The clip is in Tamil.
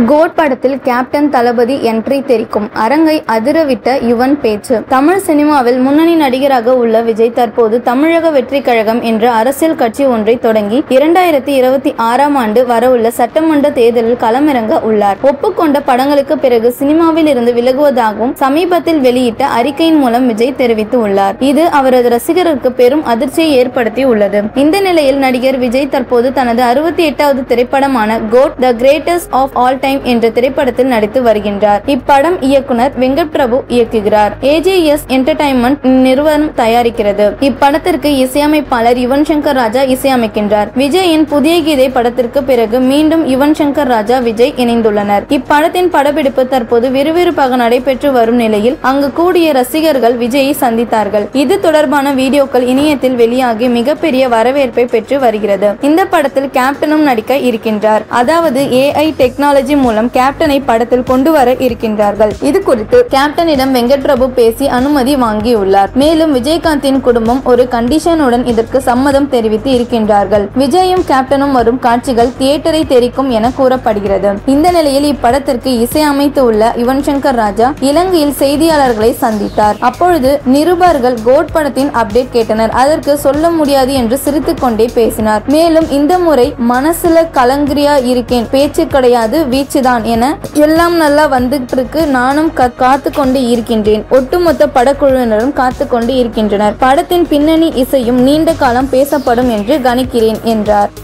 கோட் படத்தில் கேப்டன் தளபதி என்ட்ரி தெரிக்கும் அரங்கை அதிரவிட்ட யுவன் பேச்சு தமிழ் சினிமாவில் முன்னணி நடிகராக உள்ள விஜய் தற்போது தமிழக வெற்றி கழகம் என்ற அரசியல் கட்சி ஒன்றை தொடங்கி இரண்டாயிரத்தி இருபத்தி ஆறாம் ஆண்டு வரவுள்ள சட்டமன்ற தேர்தலில் களமிறங்க உள்ளார் ஒப்புக்கொண்ட படங்களுக்கு பிறகு சினிமாவில் இருந்து விலகுவதாகவும் சமீபத்தில் வெளியிட்ட அறிக்கையின் மூலம் விஜய் தெரிவித்து உள்ளார் இது அவரது ரசிகருக்கு பெரும் அதிர்ச்சியை ஏற்படுத்தி உள்ளது இந்த நிலையில் நடிகர் விஜய் தற்போது தனது அறுபத்தி எட்டாவது திரைப்படமான GOAT the greatest of all time என்ற திரைப்படத்தில் நடித்து வருகின்றார் இப்படம் இயக்குனர் வெங்கட் பிரபு இயக்குகிறார் ஏஜேஎஸ் என்டர்டைன்மெண்ட் நிறுவனம் தயாரிக்கிறது இப்படத்திற்கு இசையமைப்பாளர் யுவன் சங்கர் ராஜா இசையமைக்கின்றார் விஜயின் புதிய கீதை படத்திற்கு பிறகு மீண்டும் யுவன் சங்கர் ராஜா விஜய் இணைந்துள்ளனர் இப்படத்தின் படப்பிடிப்பு தற்போது விறுவிறுப்பாக நடைபெற்று வரும் நிலையில் அங்கு கூடிய ரசிகர்கள் விஜயை சந்தித்தார்கள் இது தொடர்பான வீடியோக்கள் இணையத்தில் வெளியாகி மிகப்பெரிய வரவேற்பை பெற்று வருகிறது இந்த படத்தில் கேப்டனும் நடிக்க இருக்கின்றார் அதாவது ஏஐ டெக்னாலஜி மூலம் கேப்டனை படத்தில் கொண்டு வர இருக்கின்றார்கள் இது குறித்து கேப்டனிடம் வெங்கட் பிரபு பேசி அனுமதி வாங்கியுள்ளார் மேலும் விஜயகாந்தின் குடும்பம் ஒரு கண்டிஷனுடன் இதற்கு சம்மதம் தெரிவித்து இருக்கின்றார்கள் விஜயும் கேப்டனும் வரும் காட்சிகள் தியேட்டரை தெரிக்கும் என கூறப்படுகிறது இந்த நிலையில் இப்படத்திற்கு இசையமைத்து உள்ள யுவன் சங்கர் ராஜா இலங்கையில் செய்தியாளர்களை சந்தித்தார் அப்பொழுது நிருபர்கள் கோட் படத்தின் அப்டேட் கேட்டனர் அதற்கு சொல்ல முடியாது என்று சிரித்துக் கொண்டே பேசினார் மேலும் இந்த முறை மனசுல கலங்கிரியா இருக்கேன் பேச்சு கிடையாது வீச்சுதான் என எல்லாம் நல்லா வந்துட்டு இருக்கு நானும் க- காத்து கொண்டு இருக்கின்றேன் ஒட்டுமொத்த படக்குழுவினரும் காத்து கொண்டு இருக்கின்றனர் படத்தின் பின்னணி இசையும் நீண்ட காலம் பேசப்படும் என்று கணிக்கிறேன் என்றார்